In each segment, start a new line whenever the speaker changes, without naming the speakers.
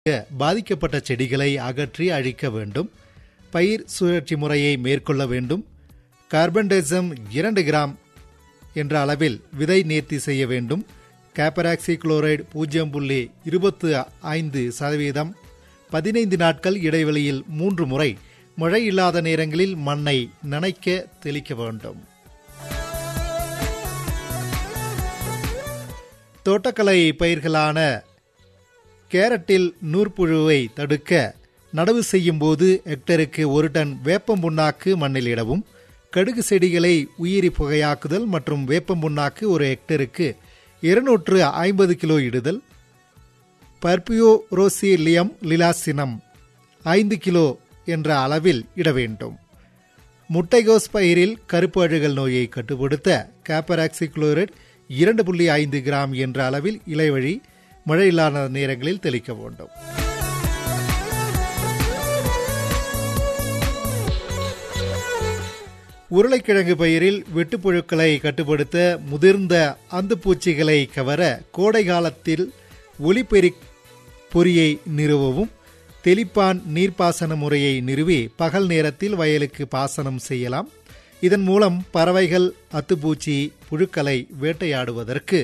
பாதிக்கப்பட்ட செடிகளை அகற்றி அழிக்க வேண்டும் பயிர் சுழற்சி முறையை மேற்கொள்ள வேண்டும் கார்பன்டெசம் இரண்டு கிராம் என்ற அளவில் விதை நேர்த்தி செய்ய வேண்டும் காப்பராக்சி குளோரைடு பூஜ்ஜியம் புள்ளி இருபத்து ஐந்து சதவீதம் பதினைந்து நாட்கள் இடைவெளியில் மூன்று முறை மழை இல்லாத நேரங்களில் மண்ணை நனைக்க தெளிக்க வேண்டும் தோட்டக்கலை பயிர்களான கேரட்டில் நூற்புழுவை தடுக்க நடவு செய்யும் போது ஹெக்டருக்கு ஒரு டன் வேப்பம் புண்ணாக்கு மண்ணில் இடவும் கடுகு செடிகளை உயிரி புகையாக்குதல் மற்றும் வேப்பம் புண்ணாக்கு ஒரு ஹெக்டருக்கு இருநூற்று ஐம்பது கிலோ இடுதல் பர்பியோ ரோசிலியம் லிலாசினம் ஐந்து கிலோ என்ற அளவில் இட வேண்டும் முட்டைகோஸ் பயிரில் கருப்பு அழுகல் நோயை கட்டுப்படுத்த காப்பராக்சி குளோரைட் இரண்டு புள்ளி ஐந்து கிராம் என்ற அளவில் இலைவழி மழை இல்லாத நேரங்களில் தெளிக்க வேண்டும் உருளைக்கிழங்கு பயிரில் வெட்டுப்புழுக்களை கட்டுப்படுத்த முதிர்ந்த அந்துப்பூச்சிகளை கவர கோடை காலத்தில் ஒலிபெரி பொறியை நிறுவவும் தெளிப்பான் நீர்ப்பாசன முறையை நிறுவி பகல் நேரத்தில் வயலுக்கு பாசனம் செய்யலாம் இதன் மூலம் பறவைகள் அத்துப்பூச்சி புழுக்களை வேட்டையாடுவதற்கு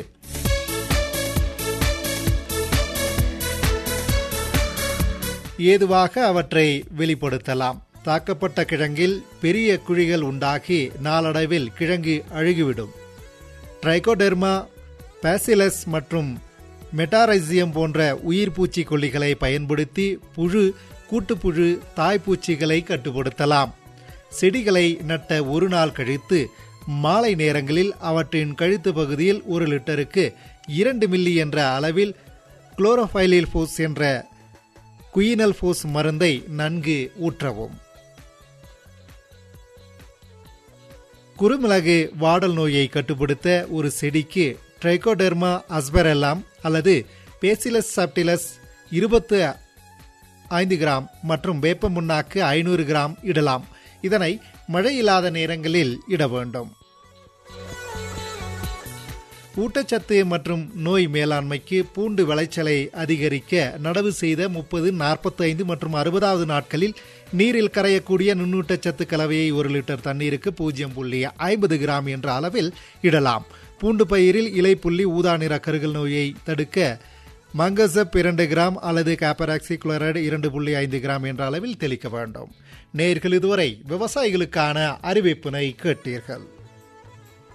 ஏதுவாக அவற்றை வெளிப்படுத்தலாம் தாக்கப்பட்ட கிழங்கில் பெரிய குழிகள் உண்டாகி நாளடைவில் கிழங்கு அழுகிவிடும் ட்ரைகோடெர்மா பேசிலஸ் மற்றும் மெட்டாரைசியம் போன்ற உயிர் பூச்சிக்கொல்லிகளை பயன்படுத்தி புழு கூட்டுப்புழு தாய்ப்பூச்சிகளை கட்டுப்படுத்தலாம் செடிகளை நட்ட ஒரு நாள் கழித்து மாலை நேரங்களில் அவற்றின் கழுத்து பகுதியில் ஒரு லிட்டருக்கு இரண்டு மில்லி என்ற அளவில் குளோரோஃபைலில் ஃபோஸ் என்ற குயினல் ஃபோஸ் மருந்தை நன்கு ஊற்றவும் குறுமிளகு வாடல் நோயை கட்டுப்படுத்த ஒரு செடிக்கு ட்ரைகோடெர்மா அஸ்பரெல்லாம் அல்லது பேசிலஸ் சாப்டிலஸ் இருபத்து ஐந்து கிராம் மற்றும் வேப்ப முன்னாக்கு ஐநூறு கிராம் இடலாம் இதனை மழை இல்லாத நேரங்களில் இட வேண்டும் ஊட்டச்சத்து மற்றும் நோய் மேலாண்மைக்கு பூண்டு விளைச்சலை அதிகரிக்க நடவு செய்த முப்பது நாற்பத்தைந்து மற்றும் அறுபதாவது நாட்களில் நீரில் கரையக்கூடிய நுண்ணூட்டச்சத்து கலவையை ஒரு லிட்டர் தண்ணீருக்கு பூஜ்ஜியம் புள்ளி ஐம்பது கிராம் என்ற அளவில் இடலாம் பூண்டு பயிரில் இலை புள்ளி ஊதா நிற கருகல் நோயை தடுக்க மங்கசப் இரண்டு கிராம் அல்லது காப்பராக்சி குளோரைடு இரண்டு புள்ளி ஐந்து கிராம் என்ற அளவில் தெளிக்க வேண்டும் நேர்கள் இதுவரை விவசாயிகளுக்கான அறிவிப்பினை கேட்டீர்கள்